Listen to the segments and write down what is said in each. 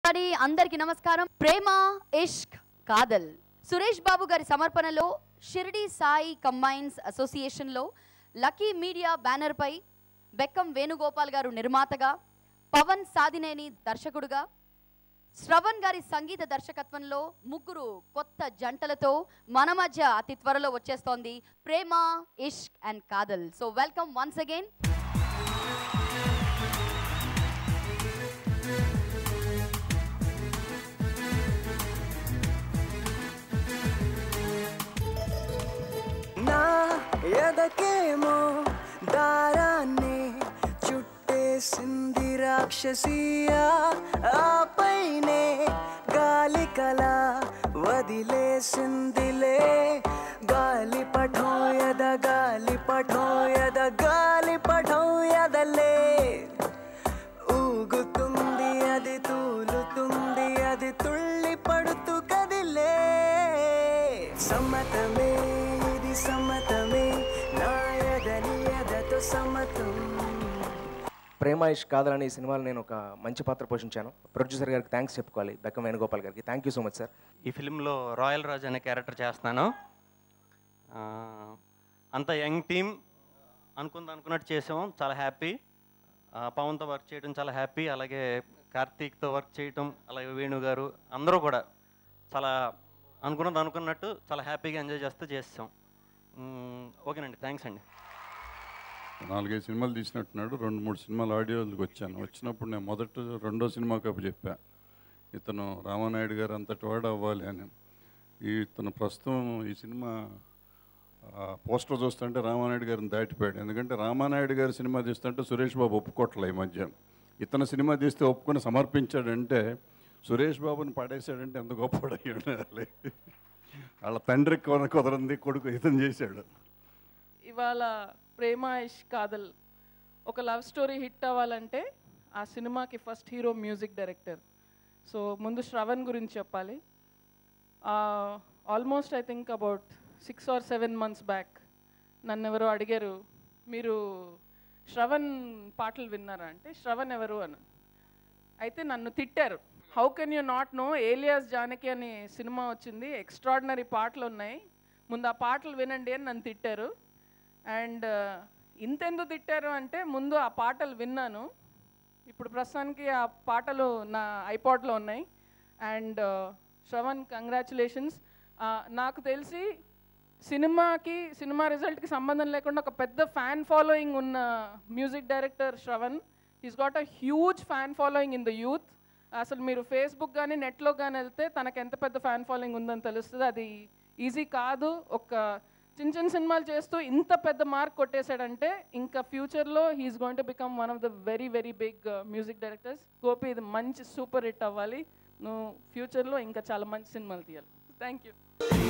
మరి అందరికి నమస్కారం ప్రేమ ఇష్క్ కాదల్ సురేష్ బాబు గారి సమర్పణలో షిరిడి సాయి కంబైన్స్ అసోసియేషన్లో లక్కీ మీడియా బ్యానర్ పై బెక్కం వేణుగోపాల్ గారు నిర్మాతగా పవన్ సాదినేని దర్శకుడుగా శ్రవణ్ గారి సంగీత దర్శకత్వంలో ముగ్గురు కొత్త జంటలతో మన మధ్య అతి త్వరలో వచ్చేస్తోంది Prema Ishq and Kaadhal so welcome once again నా ఎదకేమో దారాన్ని చుట్టేసింది రాక్షసియా ఆపైనే గాలి కల వదిలేసిందిలే గాలి పఠం ఎద గాలి పఠం ఎద గాలి పఠం ఎదలే ఊగుతుంది అది తూలుతుంది అది తుళ్ళి పడుతూ కదిలే సమ్మతమే ఇది సమ్మతమే నా ఎదని ఎదతో సమ్మతం ప్రేమ ఇష్ కాదలని ఈ సినిమాలో నేను ఒక మంచి పాత్ర పోషించాను ప్రొడ్యూసర్ గారికి థ్యాంక్స్ చెప్పుకోవాలి బెక్కం వేణుగోపాల్ గారికి thank you so much sir ఈ ఫిలింలో రాయల్ రాజ్ అనే క్యారెక్టర్ చేస్తున్నాను ఆ, అంత యంగ్ టీమ్ అనుకుంది అనుకున్నట్టు చేసాం చాలా హ్యాపీ పవన్తో వర్క్ చేయడం చాలా హ్యాపీ అలాగే కార్తీక్తో వర్క్ చేయటం అలాగే వేణు గారు అందరూ కూడా చాలా అనుకున్నది అనుకున్నట్టు చాలా హ్యాపీగా ఎంజాయ్ చేస్తూ చేసాం మ్, ఓకేనండి థ్యాంక్స్ అండి నాలుగైదు సినిమాలు తీసినట్టున్నాడు రెండు మూడు సినిమాలు ఆడియోలకు వచ్చాను వచ్చినప్పుడు నేను మొదట రెండో సినిమా కప్పు చెప్పా ఇతను రామానాయుడు గారు అంతటి వాడు అవ్వాలి అని ఈ ఇతను ప్రస్తుతం ఈ సినిమా పోస్టర్ చూస్తుంటే రామానాయుడు గారిని దాటిపోయాడు ఎందుకంటే రామానాయుడు గారి సినిమా తీస్తుంటే సురేష్ బాబు ఒప్పుకోవట్లే ఈ మధ్య ఇతను సినిమా తీస్తే ఒప్పుకొని సమర్పించాడంటే సురేష్ బాబుని పడేశాడంటే ఎంత గొప్పవాడు అయ్యి ఉండాలి వాళ్ళ తండ్రి కొన కుదరంది కొడుకు ఇతను చేశాడు ఇవాళ ప్రేమ ఇష్ కాదల్ ఒక లవ్ స్టోరీ హిట్ అవ్వాలంటే ఆ సినిమాకి first hero music director so ముందు శ్రవణ్ గురించి చెప్పాలి almost I think about six or seven months back నన్ను ఎవరో అడిగారు మీరు శ్రవణ్ పాటలు విన్నారా అంటే శ్రవణ్ ఎవరు అని అయితే నన్ను తిట్టారు how can you not know alias Janaki అనే సినిమా వచ్చింది ఎక్స్ట్రాడినరీ పాటలు ఉన్నాయి ముందు ఆ పాటలు వినండి అని నన్ను తిట్టారు అండ్ ఇంతెందుకు తిట్టారు అంటే ముందు ఆ పాటలు విన్నాను ఇప్పుడు ప్రస్తుతానికి ఆ పాటలు నా ఐపాడ్లో ఉన్నాయి అండ్ శ్రవణ్ కంగ్రాచులేషన్స్ నాకు తెలిసి సినిమాకి సినిమా రిజల్ట్కి సంబంధం లేకుండా ఒక పెద్ద ఫ్యాన్ ఫాలోయింగ్ ఉన్న music director Shravan is got a huge fan following in the youth అసలు మీరు ఫేస్బుక్ కానీ నెట్లో కానీ వెళ్తే తనకు ఎంత పెద్ద ఫ్యాన్ ఫాలోయింగ్ ఉందని తెలుస్తుంది అది ఈజీ కాదు ఒక చిన్న చిన్న సినిమాలు చేస్తూ ఇంత పెద్ద మార్క్ కొట్టేశాడంటే ఇంకా ఫ్యూచర్లో he's going to become one of the very very big music directors Gopi ఇది మంచి సూపర్ హిట్ అవ్వాలి నువ్వు ఫ్యూచర్లో ఇంకా చాలా మంచి సినిమాలు తీయాలి థ్యాంక్ యూ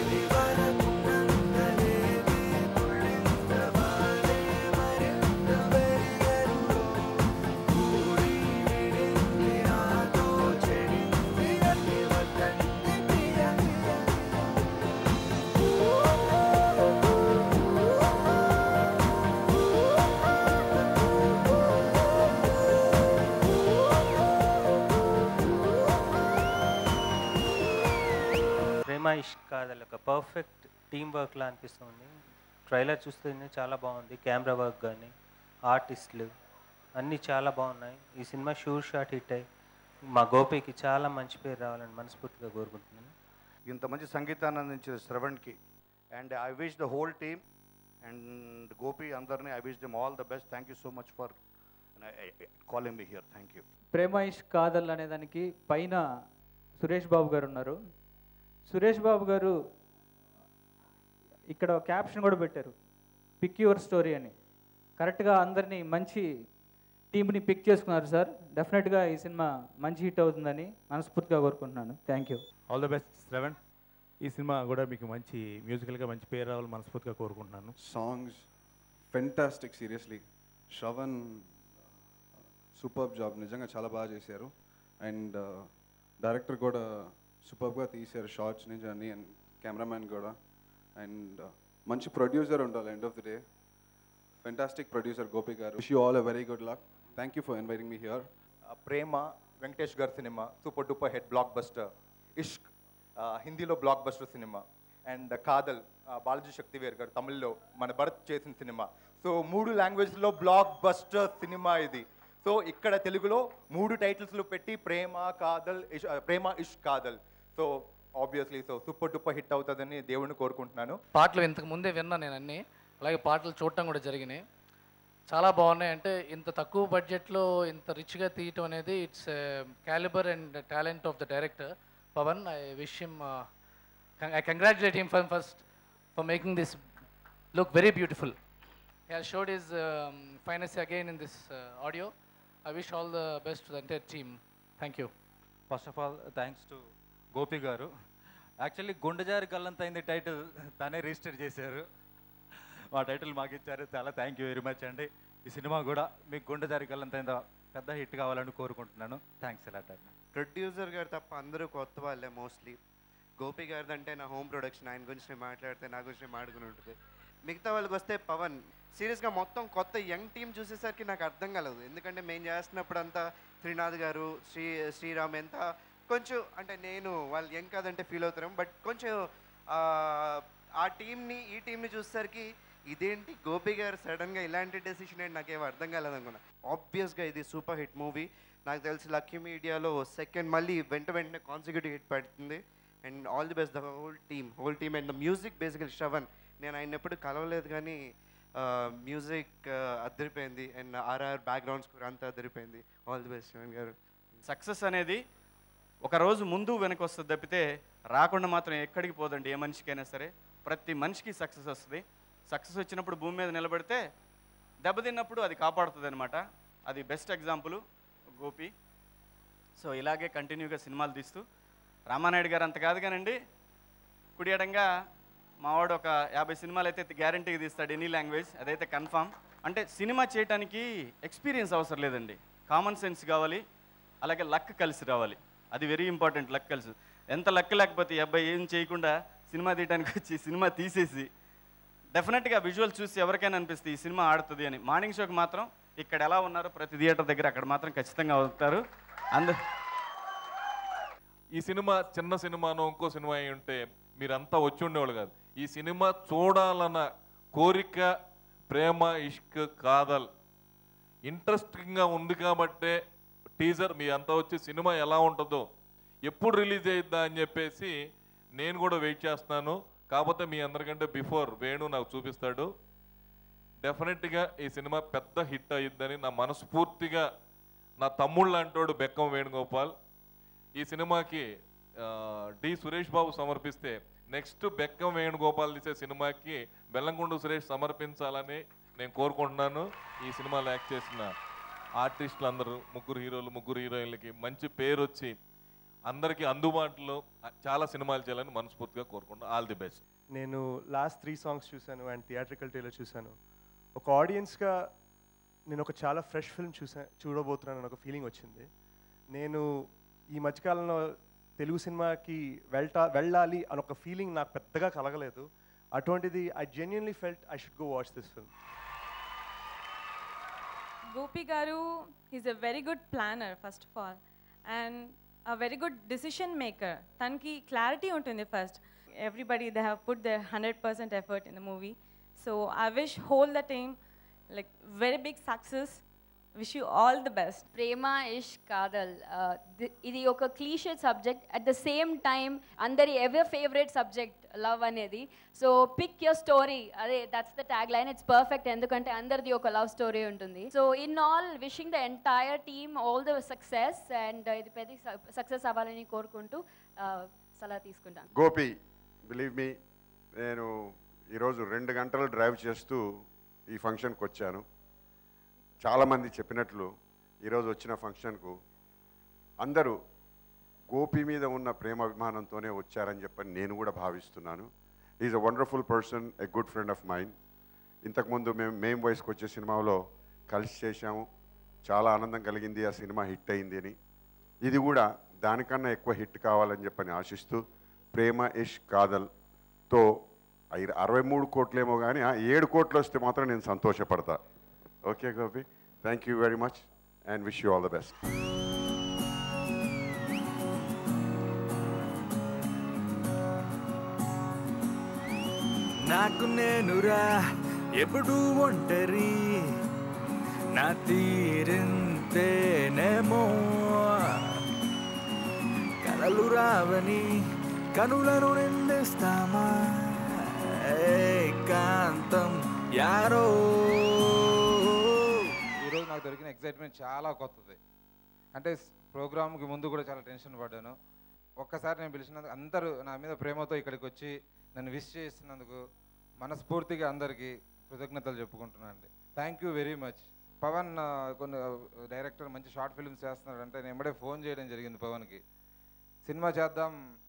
ప్రేమ ఇష్క్ కాదల్ ఒక పర్ఫెక్ట్ టీమ్ వర్క్లా అనిపిస్తుంది ట్రైలర్ చూస్తేనే చాలా బాగుంది కెమెరా వర్క్ కానీ ఆర్టిస్టులు అన్నీ చాలా బాగున్నాయి ఈ సినిమా షూర్ షాట్ హిట్ అయ్యి మా గోపికి చాలా మంచి పేరు రావాలని మనస్ఫూర్తిగా కోరుకుంటున్నాను ఇంత మంచి సంగీతాన్ని అందించిన శ్రవణ్కి and I wish the whole team and Gopi అందరినీ I wish them all the best thank you so much for calling me here thank you Prema Ishq Kaadhal అనే దానికి పైన సురేష్ బాబు గారు ఉన్నారు సురేష్ బాబు గారు ఇక్కడ క్యాప్షన్ కూడా పెట్టారు పిక్ యువర్ స్టోరీ అని కరెక్ట్గా అందరినీ మంచి టీంని పిక్ చేసుకున్నారు సార్ డెఫినెట్గా ఈ సినిమా మంచి హిట్ అవుతుందని మనస్ఫూర్తిగా కోరుకుంటున్నాను thank you all the best Shravan ఈ సినిమా కూడా మీకు మంచి మ్యూజికల్గా మంచి పేరు రావాలని మనస్ఫూర్తిగా కోరుకుంటున్నాను songs fantastic seriously Shravan super job నిజంగా చాలా బాగా చేశారు అండ్ డైరెక్టర్ కూడా సూపర్గా తీశారు షార్ట్స్ నుంచి అన్ని అండ్ కెమెరామ్యాన్ కూడా అండ్ మంచి ప్రొడ్యూసర్ ఉండాలి end of the day fantastic producer Gopi garu wish you all a very good luck thank you for inviting me here Prema Venkatesh గారి సినిమా super duper hit blockbuster Ishq ఆ, హిందీలో బ్లాక్ బస్టర్ సినిమా అండ్ కాదల్ ఆ, బాలాజీ శక్తివేర్ గారు తమిళ్లో మన భరత్ చేసిన సినిమా సో మూడు లాంగ్వేజ్లో బ్లాక్ బస్టర్ సినిమా ఇది సో ఇక్కడ తెలుగులో మూడు టైటిల్స్లు పెట్టి ప్రేమ కాదల్ ఇష్ ఆ, Prema Ishq Kaadhal so obviously so super duper hit అవుతుందని దేవుడిని కోరుకుంటున్నాను పాటలు ఇంతకు ముందే విన్నా నేను అన్నీ అలాగే పాటలు చూడటం కూడా జరిగినాయి చాలా బాగున్నాయి అంటే ఇంత తక్కువ బడ్జెట్లో ఇంత రిచ్గా తీయటం అనేది it's calibre and talent of the director Pavan I wish him I congratulate him for first for making this look very beautiful he has showed is finest again in this audio I wish all the best to the entire team thank you first of all thanks to Gopi garu actually గుండెజారి గల్లంతైంది title తనే register చేశారు మా title మాకు ఇచ్చారు చాలా thank you very much అండి ఈ సినిమా కూడా మీకు గుండెజారి గల్లంతైందో పెద్ద హిట్ కావాలని కోరుకుంటున్నాను థ్యాంక్స్ ఎలా అండి ప్రొడ్యూసర్ గారు తప్ప అందరూ కొత్త వాళ్ళే మోస్ట్లీ గోపి గారిది అంటే నా హోమ్ ప్రొడక్షన్ ఆయన గురించి నేను మాట్లాడితే నా గురించి నేను మాట్లాడుకుని ఉంటుంది మిగతా వాళ్ళకి వస్తే పవన్ సీరియస్గా మొత్తం కొత్త యంగ్ టీం చూసేసరికి నాకు అర్థం కలదు ఎందుకంటే మేము చేస్తున్నప్పుడు అంతా శ్రీనాథ్ గారు శ్రీ శ్రీరామ్ ఎంత కొంచెం అంటే నేను వాళ్ళు యంగ్ కాదంటే ఫీల్ అవుతారేమో బట్ కొంచెం ఆ, ఆ టీంని ఈ టీంని చూసేసరికి ఇదేంటి గోపి గారు సడన్గా ఇలాంటి డెసిషన్ ఏంటి నాకేం అర్థం కాలేదు అనుకున్నా ఆబ్వియస్గా ఇది సూపర్ హిట్ మూవీ నాకు తెలిసి లక్కీ మీడియాలో సెకండ్ మళ్ళీ వెంట వెంటనే కాన్సిక్యూటివ్ హిట్ పడుతుంది and all the best the whole team whole team and the music basically Shravan నేను ఆయన ఎప్పుడు కలవలేదు కానీ మ్యూజిక్ అద్దరిపోయింది అండ్ ఆర్ఆర్ బ్యాక్గ్రౌండ్ స్కోర్ అంతా అద్దరిపోయింది ఆల్ ది బెస్ట్ శ్రవణ్ గారు సక్సెస్ అనేది ఒక రోజు ముందు వెనక వస్తుంది తప్పితే రాకుండా మాత్రం ఎక్కడికి పోదండి ఏ మనిషికైనా సరే ప్రతి మనిషికి సక్సెస్ వస్తుంది సక్సెస్ వచ్చినప్పుడు భూమి మీద నిలబడితే దెబ్బతిన్నప్పుడు అది కాపాడుతుంది అనమాట అది బెస్ట్ ఎగ్జాంపుల్ గోపి సో ఇలాగే కంటిన్యూగా సినిమాలు తీస్తూ రామానాయుడు గారు అంత కాదు కానండి కుడియడంగా మావాడు ఒక యాభై సినిమాలు అయితే గ్యారంటీగా తీస్తాడు ఎనీ లాంగ్వేజ్ అదైతే కన్ఫామ్ అంటే సినిమా చేయడానికి ఎక్స్పీరియన్స్ అవసరం లేదండి కామన్ సెన్స్ కావాలి అలాగే లక్ కలిసి రావాలి అది వెరీ ఇంపార్టెంట్ లక్ కలిసి ఎంత లక్ లేకపోతే ఈ అబ్బాయి ఏం చేయకుండా సినిమా తీయడానికి వచ్చి సినిమా తీసేసి డెఫినెట్గా విజువల్ చూసి ఎవరికైనా అనిపిస్తుంది ఈ సినిమా ఆడుతుంది అని మార్నింగ్ షోకి మాత్రం ఇక్కడ ఎలా ఉన్నారో ప్రతి థియేటర్ దగ్గర అక్కడ మాత్రం ఖచ్చితంగా అవుతారు అందు ఈ సినిమా చిన్న సినిమానో ఇంకో సినిమా అయి ఉంటే మీరంతా వచ్చి ఉండేవాళ్ళు కాదు ఈ సినిమా చూడాలన్న కోరిక ప్రేమ ఇష్క్ కాదల్ ఇంట్రెస్టింగ్గా ఉంది కాబట్టే టీజర్ మీ అంతా వచ్చి సినిమా ఎలా ఉంటుందో ఎప్పుడు రిలీజ్ అయ్యిద్దా అని చెప్పేసి నేను కూడా వెయిట్ చేస్తున్నాను కాకపోతే మీ అందరికంటే బిఫోర్ వేణు నాకు చూపిస్తాడు డెఫినెట్గా ఈ సినిమా పెద్ద హిట్ అయ్యిద్దని నా మనస్ఫూర్తిగా నా తమ్ముళ్ళు అంటోడు బెక్కం వేణుగోపాల్ ఈ సినిమాకి ఆ, డి సురేష్ బాబు సమర్పిస్తే నెక్స్ట్ బెక్కం వేణుగోపాల్ తీసే సినిమాకి బెల్లంకొండ సురేష్ సమర్పించాలని నేను కోరుకుంటున్నాను ఈ సినిమాలో యాక్ట్ చేసిన ఆర్టిస్టులు అందరూ ముగ్గురు హీరోలు ముగ్గురు హీరోయిన్లకి మంచి పేరు వచ్చి అందరికీ అందుబాటులో చాలా సినిమాలు చేయాలని మనస్ఫూర్తిగా కోరుకుంటున్నాను ఆల్ ది బెస్ట్ నేను లాస్ట్ త్రీ సాంగ్స్ చూశాను అండ్ థియేట్రికల్ ట్రైలర్ చూశాను ఒక ఆడియన్స్గా నేను ఒక చాలా ఫ్రెష్ ఫిల్మ్ చూసా చూడబోతున్నాను అని ఒక ఫీలింగ్ వచ్చింది నేను ఈ మధ్యకాలంలో తెలుగు సినిమాకి వెళ్తా వెళ్ళాలి అని ఒక ఫీలింగ్ నాకు పెద్దగా కలగలేదు అటువంటిది I genuinely felt I should go watch this film Gopi Garu, he's a very good planner, first of all, and a very good decision maker. Tanki clarity ఉంటుంది first. Everybody, they have put their 100% effort in the movie. So I wish whole the team, like, very big success. Wish you all the best. Prema Ishq Kaadhal Uh, the- ఇది ఒక clichéd subject at the same time అందరి ever favourite subject love అనేది so pick your story అదే that's the tag line it's perfect ఎందుకంటే అందరిది ఒక love story ఉంటుంది so in all wishing the entire team all the success and ఇది పెద్ద success అవ్వాలని కోరుకుంటూ uh, సలహా తీసుకుంటాను గోపి బిలీవ్ మీ నేను ఈరోజు రెండు గంటలు డ్రైవ్ చేస్తూ ఈ ఫంక్షన్కి వచ్చాను చాలామంది చెప్పినట్లు ఈరోజు వచ్చిన ఫంక్షన్కు అందరూ గోపి మీద ఉన్న ప్రేమ అభిమానంతోనే వచ్చారని చెప్పని నేను కూడా భావిస్తున్నాను is a wonderful person a good friend of mine ఇంతకుముందు మేము మేం వయసుకు వచ్చే సినిమాలో కలిసి చేశాము చాలా ఆనందం కలిగింది ఆ సినిమా హిట్ అయింది అని ఇది కూడా దానికన్నా ఎక్కువ హిట్ కావాలని చెప్పని ఆశిస్తూ ప్రేమ ఇష్ కాదల్తో ఐ- అరవై మూడు కోట్లేమో కానీ ఆ ఏడు కోట్లు వస్తే మాత్రం నేను సంతోషపడతా okay Gopi thank you very much and wish you all the best నాకు నేనురా ఎప్పుడు ఒంటరి నా తీరింతేనేమో కలలు రావని కనులను నిందిస్తామా ఏకాంతం యారో ఈరోజు నాకు దొరికిన ఎక్సైట్మెంట్ చాలా కొత్తది అంటే ప్రోగ్రామ్కి ముందు కూడా చాలా టెన్షన్ పడ్డాను ఒక్కసారి నేను పిలిచినందుకు అందరూ నా మీద ప్రేమతో ఇక్కడికి వచ్చి నన్ను విష్ చేసినందుకు మనస్ఫూర్తిగా అందరికీ కృతజ్ఞతలు చెప్పుకుంటున్నాను అండి thank you very much Pavan ఆ, కొన్ని డైరెక్టర్ మంచి షార్ట్ ఫిల్మ్స్ చేస్తున్నాడు అంటే నేను ఎంబడే ఫోన్ చేయడం జరిగింది పవన్కి సినిమా చేద్దాం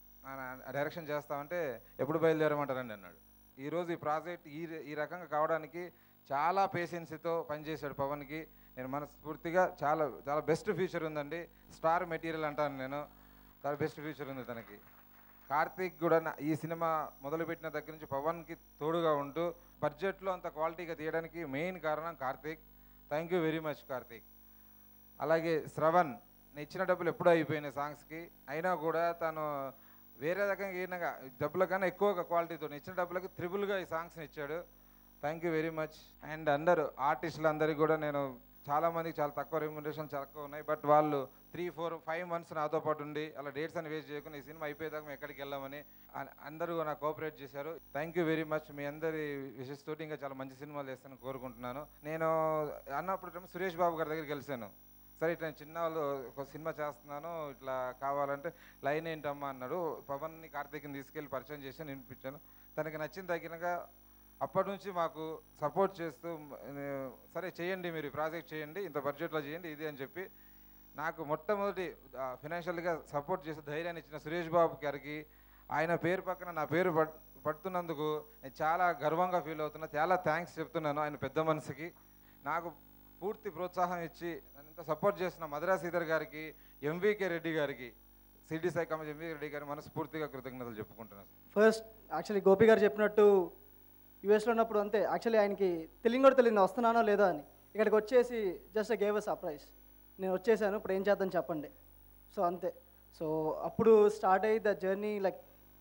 ఆ డైరెక్షన్ చేస్తామంటే ఎప్పుడు బయలుదేరమంటారండి అన్నాడు ఈరోజు ఈ ప్రాజెక్ట్ ఈ ఈ రకంగా కావడానికి చాలా పేషెన్సీతో పనిచేశాడు పవన్కి నేను మనస్ఫూర్తిగా చాలా చాలా బెస్ట్ ఫ్యూచర్ ఉందండి స్టార్ మెటీరియల్ అంటాను నేను చాలా బెస్ట్ ఫ్యూచర్ ఉంది తనకి కార్తీక్ కూడా నా- ఈ సినిమా మొదలుపెట్టిన దగ్గర నుంచి పవన్కి తోడుగా ఉంటూ బడ్జెట్లో అంత క్వాలిటీగా తీయడానికి మెయిన్ కారణం Karthik thank you very much Karthik అలాగే శ్రవణ్ నేను ఇచ్చిన డబ్బులు ఎప్పుడూ అయిపోయినాయి సాంగ్స్కి అయినా కూడా తను వేరే రకంగా ఈయనగా డబ్బుల కన్నా ఎక్కువగా క్వాలిటీతో ఇచ్చిన డబ్బులకి త్రిబుల్గా ఈ సాంగ్స్ని ఇచ్చాడు thank you very much and అందరూ ఆర్టిస్టులు అందరికీ కూడా నేను చాలా మందికి చాలా తక్కువ రెమ్యునరేషన్ చాలా తక్కువ ఉన్నాయి బట్ వాళ్ళు త్రీ ఫోర్ ఫైవ్ మంత్స్ నాతో పాటు ఉండి అలా డేట్స్ అని వేస్ట్ చేయకుండా ఈ సినిమా అయిపోయేదాకా మేము ఎక్కడికి వెళ్ళామని అ- అందరూ నాకు కోఆపరేట్ చేశారు థ్యాంక్ యూ వెరీ మచ్ మీ అందరి విషెస్ తోటి ఇంకా చాలా మంచి సినిమాలు చేస్తాను కోరుకుంటున్నాను నేను అన్నప్పుడు సురేష్ బాబు గారి దగ్గరికి కలిశాను సరే ఇట్లా నేను చిన్న వాళ్ళు ఒక సినిమా చేస్తున్నాను ఇట్లా కావాలంటే లైన్ ఏంటమ్మా అన్నాడు పవన్ని కార్తీక్ని తీసుకెళ్ళి పరిచయం చేసి వినిపించాను తనకి నచ్చిన తగినగా అప్పటి నుంచి మాకు సపోర్ట్ చేస్తూ మ- సరే చేయండి మీరు ప్రాజెక్ట్ చేయండి ఇంత బడ్జెట్లో చేయండి ఇది అని చెప్పి నాకు మొట్టమొదటి ఫినాన్షియల్గా సపోర్ట్ చేసే ధైర్యాన్ని ఇచ్చిన సురేష్ బాబు గారికి ఆయన పేరు పక్కన నా పేరు పడ్ పడుతున్నందుకు నేను చాలా గర్వంగా ఫీల్ అవుతున్నా చాలా థ్యాంక్స్ చెప్తున్నాను ఆయన పెద్ద మనసుకి నాకు పూర్తి ప్రోత్సాహం ఇచ్చి నన్ను ఇంత సపోర్ట్ చేసిన మధురా శ్రీధర్ గారికి ఎంవికే రెడ్డి గారికి సిటీ సాయి కామేజ్ ఎంవికే రెడ్డి గారికి మనస్ఫూర్తిగా కృతజ్ఞతలు చెప్పుకుంటున్నాను ఫస్ట్ యాక్చువల్లీ గోపి గారు చెప్పినట్టు యూఎస్లో ఉన్నప్పుడు అంతే యాక్చువల్లీ ఆయనకి తెలియని కూడా తెలియదు నేను వస్తున్నానో లేదో అని ఇక్కడికి వచ్చేసి జస్ట్ గేవ్ అ సర్ప్రైజ్ నేను వచ్చేసాను ఇప్పుడు ఏం చేద్దాం చెప్పండి సో అంతే సో అప్పుడు స్టార్ట్ అయ్యి the journey like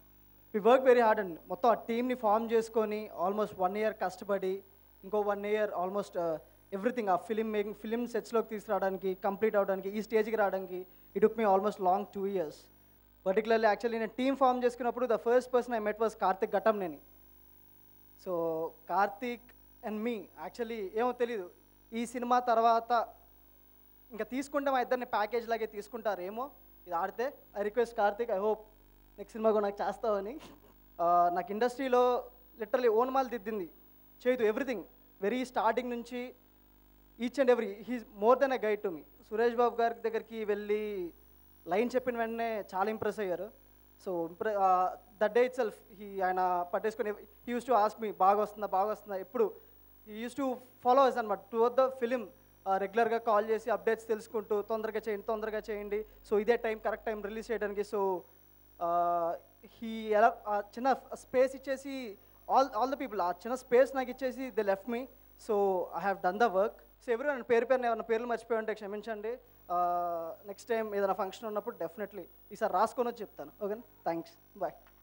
we work very hard అండి మొత్తం ఆ టీమ్ని ఫామ్ చేసుకొని ఆల్మోస్ట్ వన్ ఇయర్ కష్టపడి ఇంకో వన్ ఇయర్ ఆల్మోస్ట్ ఎవ్రీథింగ్ ఆ ఫిలిం మేకింగ్ ఫిలిం సెట్స్లోకి తీసుకురావడానికి కంప్లీట్ అవడానికి ఈ స్టేజ్కి రావడానికి it took me almost long two years particularly actually నేను టీమ్ ఫామ్ చేసుకున్నప్పుడు the first person I met was Karthik Ghattamaneni so Karthik and me actually ఏమో తెలీదు ఈ సినిమా తర్వాత ఇంకా తీసుకుంటే మా ఇద్దరిని ప్యాకేజ్ లాగే తీసుకుంటారేమో ఇది ఆడితే I request Karthik I hope next సినిమా కూడా నాకు చేస్తావని ఆ, నాకు ఇండస్ట్రీలో లిటరలీ ఓన్ మాల్ దిద్దింది చేయదు ఎవ్రీథింగ్ వెరీ స్టార్టింగ్ నుంచి each and every he's more than a guide to me Suresh Babu గారి దగ్గరికి వెళ్ళి లైన్ చెప్పిన వెంటనే చాలా ఇంప్రెస్ అయ్యారు సో ఇంప్రె that day itself he ఆయన పట్టేసుకొని he used to ask me బాగా వస్తుందా బాగా వస్తుందా ఎప్పుడు he used to follow us అనమాట టు ద ఫిలిం రెగ్యులర్గా కాల్ చేసి అప్డేట్స్ తెలుసుకుంటూ తొందరగా చేయండి తొందరగా చేయండి సో ఇదే టైం కరెక్ట్ టైం రిలీజ్ చేయడానికి సో హీ ఎలా ఆ చిన్న స్పేస్ ఇచ్చేసి ఆల్ ఆల్ ద పీపుల్ ఆ చిన్న స్పేస్ నాకు ఇచ్చేసి they left me so I have done the work so ఎవరు నన్ను పేరు పేరున ఏమైనా పేర్లు మర్చిపోయి ఉంటే క్షమించండి నెక్స్ట్ టైం ఏదైనా ఫంక్షన్ ఉన్నప్పుడు డెఫినెట్లీ ఈసారి రాసుకొని వచ్చి చెప్తాను ఓకే థ్యాంక్స్ బాయ్